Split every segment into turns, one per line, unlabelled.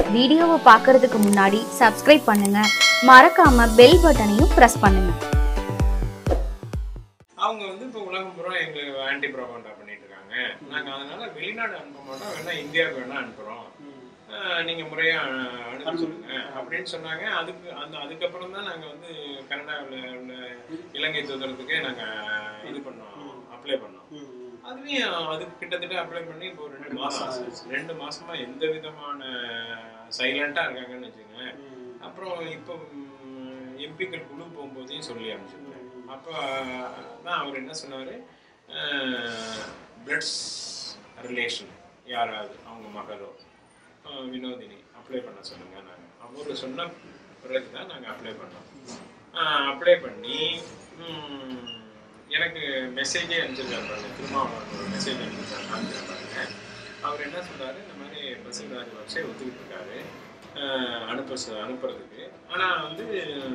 வீடியோவை பார்க்கறதுக்கு முன்னாடி சப்ஸ்கிரைப் பண்ணுங்க மறக்காம பெல் பட்டனையும் பிரஸ் பண்ணுங்க
அவங்க வந்து இப்போ உலகம் பூரா எங்களுக்கு ஆன்டி ப்ரோபண்டா பண்ணிட்டு இருக்காங்க நாங்க அதனால வெளிநாடு அனுப்ப மாட்டோம் வேணா இந்தியாவுக்கு வேணா அனுப்புறோம் ஆஹ் நீங்க முறையா அஹ், அனுப்ப சொல்லுங்க அப்படின்னு சொன்னாங்க அதுக்கு அந்த அதுக்கப்புறம் தான் நாங்க வந்து கனடாவில் உள்ள இலங்கை தூதரத்துக்கு நாங்க இது பண்ணோம் அப்ளை பண்ணோம் அதுலயும் அது கிட்டத்தட்ட அப்ளை பண்ணி இப்போ ரெண்டு மாசம் ஆச்சு. ரெண்டு மாசமா எந்த விதமான சைலண்டா இருக்காங்கன்னு வச்சுக்கோங்களேன் அப்புறம் இப்போ எம்பிக்கள் குழு போகும்போதையும் சொல்லி அனுப்பிச்சிருந்தேன் அப்போ தான் அவர் என்ன சொன்னார் பிளட்ஸ் ரிலேஷன் யாராவது அவங்க மகளோ அஹ், வினோதினி அப்ளை பண்ண சொல்லுங்க நாங்கள் அவர் சொன்ன பிறகு தான் நாங்கள் அப்ளை பண்ணோம் அப்ளை பண்ணி ம், எனக்கு மெசேஜே அனுப்பிச்சிருக்காரு பாருங்க திருமாவளவன் ஒரு மெசேஜ் அனுப்பிச்சிருக்காரு அனுப்பிச்சிருக்காரு பாருங்க அவர் என்ன சொன்னாரு இந்த மாதிரி பசில் ராஜபக்சே ஒத்துக்கிட்டு இருக்காரு அஹ், அனுப்ப சொ- அனுப்புறதுக்கு ஆனால் வந்து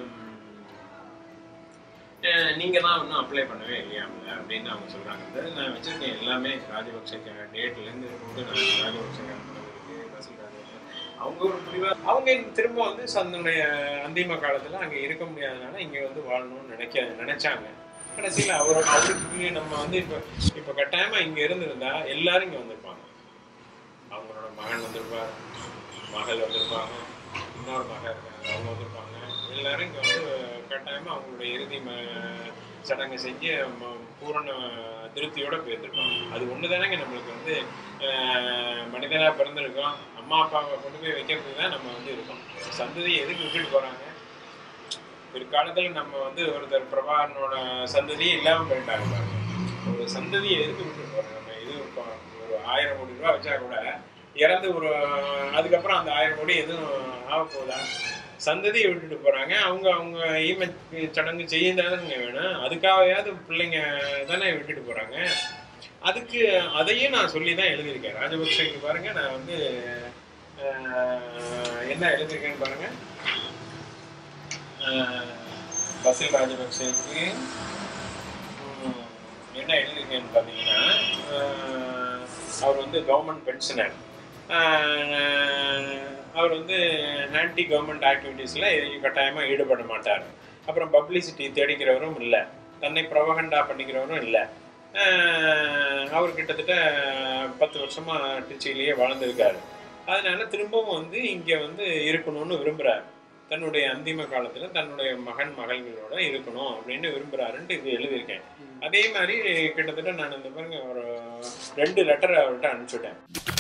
அஹ், நீங்க தான் ஒன்றும் அப்ளை பண்ணவே இல்லையாமல அப்படின்னு அவங்க சொல்றாங்க இந்த நான் வச்சிருக்கேன் எல்லாமே ராஜபக்சேக்கு டேட்ல இருந்து போட்டு நான் ராஜபக்சேக்கு அனுப்புறதுக்கு பசில் ராஜபக்சே அவங்க ஒரு முடிவா அவங்க இங்க திரும்ப வந்து தன்னுடைய அந்திம காலத்துல அங்க இருக்க முடியாதனால இங்க வந்து வாழணும்னு நினைக்க நினைச்சாங்க கடைசியில் அவரோட அவருக்கு நம்ம வந்து இப்போ இப்போ கட்டாயமா இங்க இருந்திருந்தா எல்லாரும் இங்க வந்திருப்பாங்க அவங்களோட மகன் வந்திருப்பார் மகள் வந்திருப்பாங்க இன்னொரு மகள் இருக்காங்க அவங்க வந்திருப்பாங்க எல்லாரும் இங்க வந்து கட்டாயமா அவங்களுடைய இறுதி ம- சடங்கு செஞ்சு ம- பூரண திருப்தியோட போயிருந்திருப்பாங்க அது ஒன்று தானேங்க நம்மளுக்கு வந்து ஆஹ், மனிதனா பிறந்திருக்கோம் அம்மா அப்பாவை கொண்டு போய் வைக்கிறதுக்கு தான் நம்ம வந்து இருக்கோம் சந்ததியை எதுக்கு விட்டுட்டு போறாங்க பிற்காலத்துல நம்ம வந்து ஒருத்தர் பிரபாகரனோட சந்ததியே இல்லாம போயிட்டாங்க பாருங்க ஒரு சந்ததியை எதுக்கு விட்டுட்டு போறாங்க நம்ம இது இப்போ ஒரு ஆயிரம் கோடி ரூபாய் வச்சா கூட இறந்து ஒரு அதுக்கப்புறம் அந்த ஆயிரம் கோடி எதுவும் ஆக போதா சந்ததியை விட்டுட்டு போறாங்க அவங்க அவங்க ஈம சடங்கு செய்யதானுங்க வேணும் அதுக்காகவாவது பிள்ளைங்க தானே விட்டுட்டு போறாங்க அதுக்கு அதையும் நான் சொல்லி தான் எழுதியிருக்கேன் ராஜபக்சேக்கு பாருங்க நான் வந்து ஆஹ், என்ன எழுதியிருக்கேன்னு பாருங்க ஆஹ், பசில் ராஜபக்சேக்கு ம், என்ன எழுதியிருக்கேன்னு பார்த்தீங்கன்னா ஆஹ், அவர் வந்து கவர்மெண்ட் பென்ஷனர் அவர் வந்து ஆன்டி கவர்மெண்ட் ஆக்டிவிட்டீஸில் கட்டாயமாக ஈடுபட மாட்டார் அப்புறம் பப்ளிசிட்டி தேடிக்கிறவரும் இல்லை தன்னை பிரபகண்டா பண்ணிக்கிறவரும் இல்லை அவர் கிட்டத்தட்ட பத்து வருஷமா திருச்சியிலேயே வாழ்ந்திருக்காரு அதனால திரும்பவும் வந்து இங்கே வந்து இருக்கணும்னு விரும்புகிறார் தன்னுடைய அந்திம காலத்துல தன்னுடைய மகன் மகள்களோட இருக்கணும் அப்படின்னு விரும்புறாருன்ட்டு இது எழுதியிருக்கேன் அதே மாதிரி கிட்டத்தட்ட நான் இந்த பாருங்க ஒரு ரெண்டு லெட்டர் அவர்கிட்ட அனுப்பிச்சுட்டேன்